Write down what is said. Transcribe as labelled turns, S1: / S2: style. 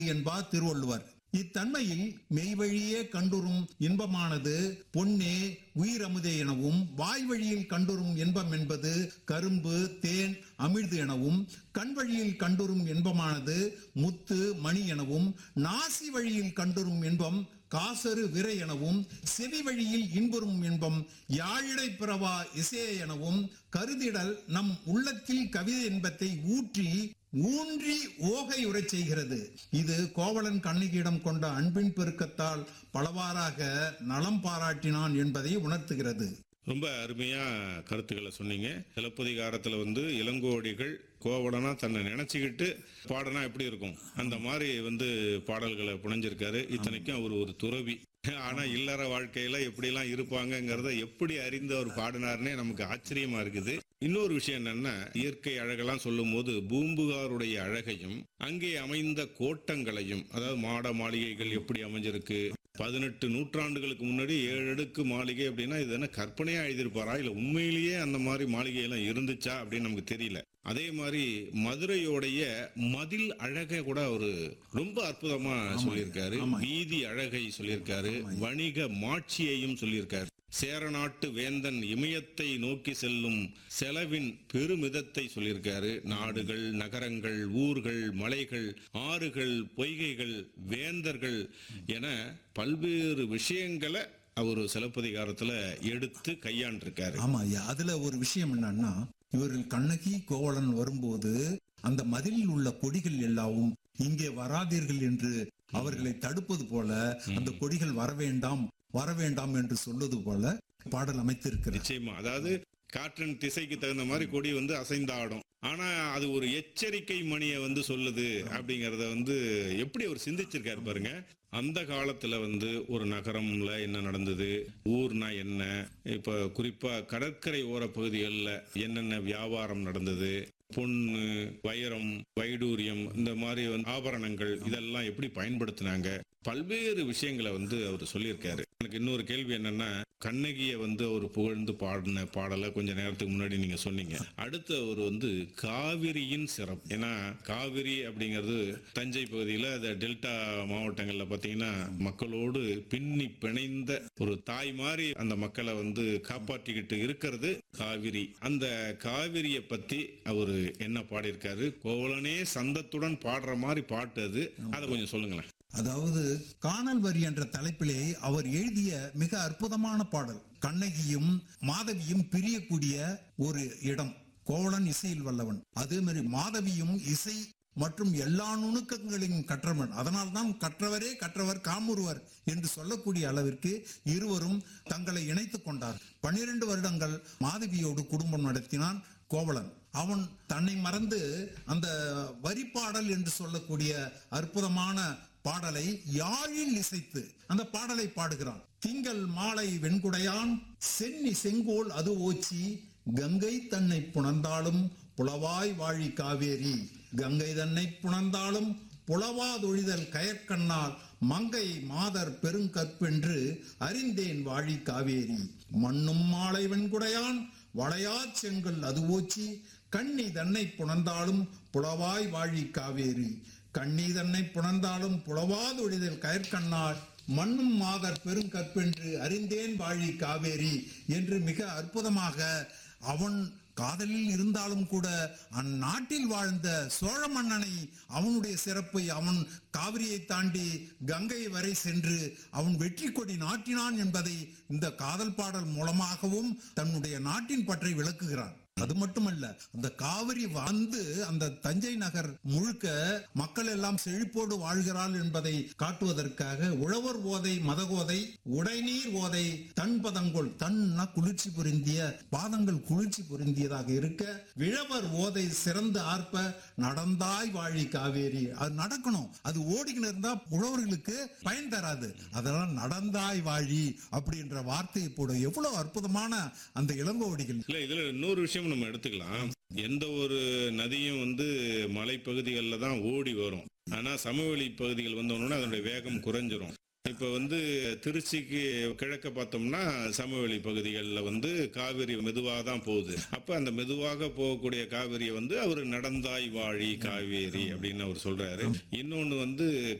S1: என்பார் திருவள்ளுவர் இத்தன்மையில் மெய்வழியே கண்டுறும் இன்பமானது பொன்னே உயிரமுதே எனவும் வாய் வழியில் கண்டுறும் இன்பம் என்பது கரும்பு தேன் அமிழ்து எனவும் கண் வழியில் கண்டுறும் இன்பமானது முத்து மணி எனவும் நாசி வழியில் கண்டுறும் இன்பம் காசரு விரை எனவும் செவி வழியில் இன்புறும் இன்பம் யாழிடை பிறவா இசைய எனவும் கருதிடல் நம் உள்ளத்தில் கவிதை இன்பத்தை ஊற்றி ஊன்றி ஓகை உரைச் செய்கிறது இது கோவலன் கண்ணகியிடம் கொண்ட அன்பின் பெருக்கத்தால் பலவாறாக நலம் பாராட்டினான் என்பதை உணர்த்துகிறது
S2: ரொம்ப அருமையா கருத்துக்களை சொன்னீங்க சிலப்பதிகாரத்துல வந்து இளங்கோடிகள் கோவலனா தன்னை நினைச்சுக்கிட்டு பாடனா எப்படி இருக்கும் அந்த மாதிரி வந்து பாடல்களை புனைஞ்சிருக்காரு இத்தனைக்கும் அவர் ஒரு துறவி ஆனா இல்லற வாழ்க்கையில எப்படிலாம் இருப்பாங்கங்கிறத எப்படி அறிந்து அவர் பாடினார்னே நமக்கு ஆச்சரியமா இருக்குது இன்னொரு விஷயம் என்னன்னா இயற்கை அழகெல்லாம் சொல்லும் போது பூம்புகாருடைய அழகையும் அங்கே அமைந்த கோட்டங்களையும் அதாவது மாட மாளிகைகள் எப்படி அமைஞ்சிருக்கு பதினெட்டு நூற்றாண்டுகளுக்கு முன்னாடி ஏழு அடுக்கு மாளிகை அப்படின்னா இது என்ன கற்பனையா எழுதியிருப்பாரா இல்ல உண்மையிலேயே அந்த மாதிரி மாளிகை எல்லாம் இருந்துச்சா அப்படின்னு நமக்கு தெரியல அதே மாதிரி மதுரையோடைய மதில் அழகை கூட அவரு ரொம்ப அற்புதமா சொல்லியிருக்காரு
S1: ஆமா.
S2: வீதி அழகை சொல்லியிருக்காரு வணிக மாட்சியையும் சொல்லியிருக்காரு சேரநாட்டு வேந்தன் இமயத்தை நோக்கி செல்லும் செலவின் பெருமிதத்தை சொல்லியிருக்காரு நாடுகள் நகரங்கள் ஊர்கள் மலைகள் ஆறுகள் பொய்கைகள் வேந்தர்கள் என பல்வேறு விஷயங்களை அவர் சிலப்பதிகாரத்துல எடுத்து கையாண்டிருக்காரு
S1: ஆமா ஐயா அதுல ஒரு விஷயம் என்னன்னா இவர்கள் கண்ணகி கோவலன் வரும்போது அந்த மதிலில் உள்ள கொடிகள் எல்லாவும் இங்கே வராதீர்கள் என்று அவர்களை தடுப்பது போல அந்த கொடிகள் வர வேண்டாம் வர வேண்டாம் என்று சொல்வது போல பாடல் அமைத்திருக்கிறது
S2: நிச்சயமா அதாவது காற்றின் திசைக்கு தகுந்த மாதிரி கொடி வந்து அசைந்தாடும் ஆனா அது ஒரு எச்சரிக்கை மணியை வந்து சொல்லுது அப்படிங்கறத வந்து எப்படி அவர் சிந்திச்சிருக்காரு பாருங்க அந்த காலத்துல வந்து ஒரு நகரம்ல என்ன நடந்தது ஊர்னா என்ன இப்ப குறிப்பா கடற்கரை ஓர பகுதிகளில் என்னென்ன வியாபாரம் நடந்தது பொண்ணு வைரம் வைடூரியம் இந்த மாதிரி வந்து ஆபரணங்கள் இதெல்லாம் எப்படி பயன்படுத்தினாங்க பல்வேறு விஷயங்களை வந்து அவர் சொல்லியிருக்காரு எனக்கு இன்னொரு கேள்வி என்னன்னா கண்ணகியை வந்து அவர் புகழ்ந்து பாடின பாடலை கொஞ்ச நேரத்துக்கு முன்னாடி நீங்க சொன்னீங்க அடுத்து அவர் வந்து காவிரியின் சிறப்பு ஏன்னா காவிரி அப்படிங்கிறது தஞ்சை பகுதியில் அந்த டெல்டா மாவட்டங்கள்ல பார்த்தீங்கன்னா மக்களோடு பின்னி பிணைந்த ஒரு தாய் மாதிரி அந்த மக்களை வந்து காப்பாற்றிக்கிட்டு இருக்கிறது காவிரி அந்த காவிரியை பத்தி அவரு என்ன பாடியிருக்காரு கோவலனே சந்தத்துடன் பாடுற மாதிரி பாட்டு அது அதை கொஞ்சம் சொல்லுங்களேன்
S1: அதாவது காணல் வரி என்ற தலைப்பிலே அவர் எழுதிய மிக அற்புதமான பாடல் கண்ணகியும் மாதவியும் பிரியக்கூடிய ஒரு இடம் கோவலன் இசையில் வல்லவன் அதே மாதிரி மாதவியும் இசை மற்றும் எல்லா நுணுக்கங்களையும் கற்றவன் அதனால்தான் கற்றவரே கற்றவர் காமுறுவர் என்று சொல்லக்கூடிய அளவிற்கு இருவரும் தங்களை இணைத்துக் கொண்டார் பன்னிரண்டு வருடங்கள் மாதவியோடு குடும்பம் நடத்தினான் கோவலன் அவன் தன்னை மறந்து அந்த வரிப்பாடல் என்று சொல்லக்கூடிய அற்புதமான பாடலை யாழில் இசைத்து அந்த பாடலை பாடுகிறான் திங்கள் மாலை வெண்குடையான் சென்னி செங்கோல் அது ஓச்சி கங்கை தன்னை புணர்ந்தாலும் புலவாய் வாழி காவேரி கங்கை தன்னை புணர்ந்தாலும் புலவாதொழிதல் கயற்கண்ணால் மங்கை மாதர் பெருங்கற்பென்று அறிந்தேன் வாழி காவேரி மண்ணும் மாலை வெண்குடையான் வளையாச் செங்கல் அது ஓச்சி கண்ணி தன்னை புணர்ந்தாலும் புலவாய் வாழி காவேரி கண்ணி தன்னை புணர்ந்தாலும் புலவாதொழிதல் கயற்கண்ணால் மண்ணும் மாதர் பெருங்கற்பென்று அறிந்தேன் வாழி காவேரி என்று மிக அற்புதமாக அவன் காதலில் இருந்தாலும் கூட அந்நாட்டில் வாழ்ந்த சோழ மன்னனை அவனுடைய சிறப்பை அவன் காவிரியை தாண்டி கங்கை வரை சென்று அவன் வெற்றி கொடி நாட்டினான் என்பதை இந்த காதல் பாடல் மூலமாகவும் தன்னுடைய நாட்டின் பற்றை விளக்குகிறான் அது மட்டுமல்ல அந்த காவிரி வந்து அந்த தஞ்சை நகர் முழுக்க மக்கள் எல்லாம் செழிப்போடு வாழ்கிறாள் என்பதை காட்டுவதற்காக உழவர் ஓதை மதகோதை உடைநீர் ஓதை தன் பதங்கொள் தன்னா குளிர்ச்சி பொருந்திய பாதங்கள் குளிர்ச்சி பொருந்தியதாக இருக்க விழவர் ஓதை சிறந்து ஆர்ப்ப நடந்தாய் வாழி காவேரி அது நடக்கணும் அது ஓடிக்கிட்டு இருந்தா உழவர்களுக்கு பயன் தராது அதெல்லாம் நடந்தாய் வாழி அப்படின்ற வார்த்தையை போட எவ்வளவு அற்புதமான அந்த இளங்கோவடிகள்
S2: இல்ல இதுல இன்னொரு விஷயம் நம்ம எடுத்துக்கலாம் எந்த ஒரு நதியும் வந்து மலைப்பகுதிகளில் தான் ஓடி வரும் ஆனா சமவெளி பகுதிகள் வந்தோடனே அதனுடைய வேகம் குறைஞ்சிரும் இப்ப இப்ப வந்து திருச்சிக்கு கிழக்க பார்த்தோம்னா சமவெளி பகுதிகளில் வந்து காவிரி மெதுவாக தான் போகுது அப்ப அந்த மெதுவாக போகக்கூடிய காவிரியை வந்து அவர் நடந்தாய் வாழி காவேரி அப்படின்னு அவர் சொல்றாரு இன்னொன்னு வந்து